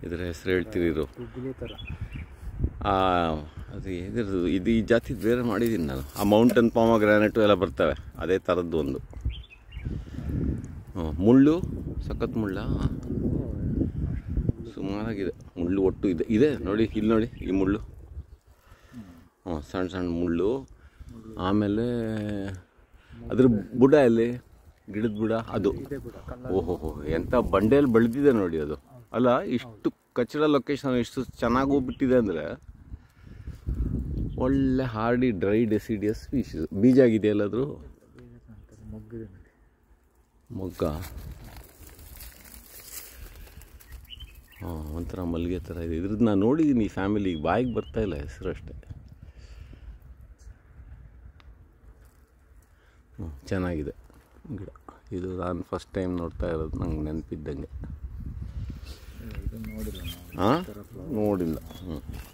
ಇದರ ಹೆಸರು ಹೇಳ್ತೀರಿ ಇರು ಗುಗ್ಗುಲಿ ಥರ ಆ, ಅದು ಇದ್ರದ್ದು ಇದು ಈ ಜಾತಿ ಬೇರೆ ಮಾಡಿದ್ದೀನಿ ನಾನು ಆ ಮೌಂಟನ್ ಪಾಮ ಗ್ರಾನೈಟು ಎಲ್ಲ ಬರ್ತವೆ ಅದೇ ಥರದ್ದು ಒಂದು ಹ್ಮ್, ಮುಳ್ಳು ಸಖತ್ ಮುಳ್ಳ ಸುಮಾರಾಗಿದೆ ಮುಳ್ಳು ಒಟ್ಟು ಇದೆ ಇದೆ ನೋಡಿ ಇಲ್ಲಿ ನೋಡಿ ಈ ಮುಳ್ಳು ಹ್ಞೂ ಸಣ್ಣ ಸಣ್ಣ ಮುಳ್ಳು ಆಮೇಲೆ ಅದ್ರ ಬುಡ ಎಲ್ಲಿ ಗಿಡದ ಬುಡ ಅದು ಇದೆ ಬಿಡ ಕಲ್ಲ ಓಹೋ ಹೋ ಎಂಥ ಬಂಡೆಯಲ್ಲಿ ಬೆಳೆದಿದೆ ನೋಡಿ ಅದು ಅಲ್ಲ ಇಷ್ಟು ಕಚಡ ಲೊಕೇಶನ್ ಇಷ್ಟು ಚೆನ್ನಾಗಿ ಹೋಗ್ಬಿಟ್ಟಿದೆ ಅಂದರೆ ಒಳ್ಳೆ ಹಾರ್ಡಿ ಡ್ರೈ ಡೆಸಿಡಿಯಸ್ ಫಿಶ್ ಬೀಜ ಆಗಿದೆಯಲ್ಲ ಅದ್ರ ಬೇರೆ ಕಾಣ್ತದೆ ಮೊಗ್ಗಿದೆ ನೋಡಿ ಮೊಗ್ಗ ಹಾಂ ಒಂಥರ ಮಲ್ಲಿಗೆ ಥರ ಇದೆ ಇದ್ರದ್ದು ನಾನು ನೋಡಿದ್ದೀನಿ ಈ ಫ್ಯಾಮಿಲಿಗೆ ಬಾಯಿಗೆ ಬರ್ತಾ ಇಲ್ಲ ಹೆಸರು ಅಷ್ಟೇ ಹ್ಞೂ ಚೆನ್ನಾಗಿದೆ ಗಿಡ ಇದು ನಾನು ಫಸ್ಟ್ ಟೈಮ್ ನೋಡ್ತಾ ಇರೋದು ನಂಗೆ ನೆನಪಿದ್ದಂಗೆ ಇದು ನೋಡಿಲ್ಲ ನಾವು ಹಾಂ ನೋಡಿಲ್ಲ ಹ್ಞೂ